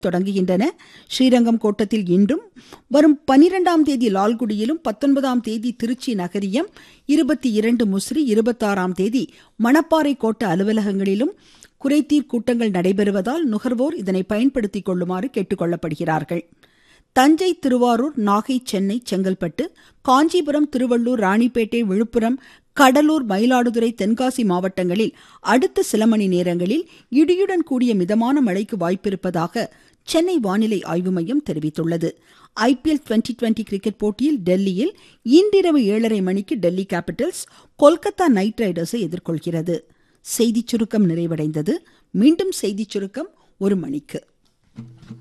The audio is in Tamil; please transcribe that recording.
தொடங்குகின்றன ஸ்ரீரங்கம் கோட்டத்தில் இன்றும் வரும் பனிரெண்டாம் தேதி லால்குடியிலும் பத்தொன்பதாம் தேதி திருச்சி நகரியம் இருபத்தி இரண்டு முசிறி இருபத்தாறாம் தேதி மணப்பாறை கோட்ட அலுவலகங்களிலும் குறைதீர் கூட்டங்கள் நடைபெறுவதால் நுகர்வோர் இதனை பயன்படுத்திக் கொள்ளுமாறு கேட்டுக்கொள்ளப்படுகிறார்கள் தஞ்சை திருவாரூர் நாகை சென்னை செங்கல்பட்டு காஞ்சிபுரம் திருவள்ளூர் ராணிப்பேட்டை விழுப்புரம் கடலூர் மயிலாடுதுறை தென்காசி மாவட்டங்களில் அடுத்த சில மணி நேரங்களில் இடியுடன் கூடிய மிதமான மழைக்கு வாய்ப்பிருப்பதாக சென்னை வானிலை ஆய்வு மையம் தெரிவித்துள்ளது ஐபிஎல் டுவெண்டி டுவெண்டி கிரிக்கெட் போட்டியில் டெல்லியில் இன்றிரவு ஏழரை மணிக்கு டெல்லி கேபிட்டல்ஸ் கொல்கத்தா நைட் ரைடர்ஸை எதிர்கொள்கிறது செய்திச் சுருக்கம் நிறைவடைந்தது மீண்டும் செய்திச் சுருக்கம் ஒரு மணிக்கு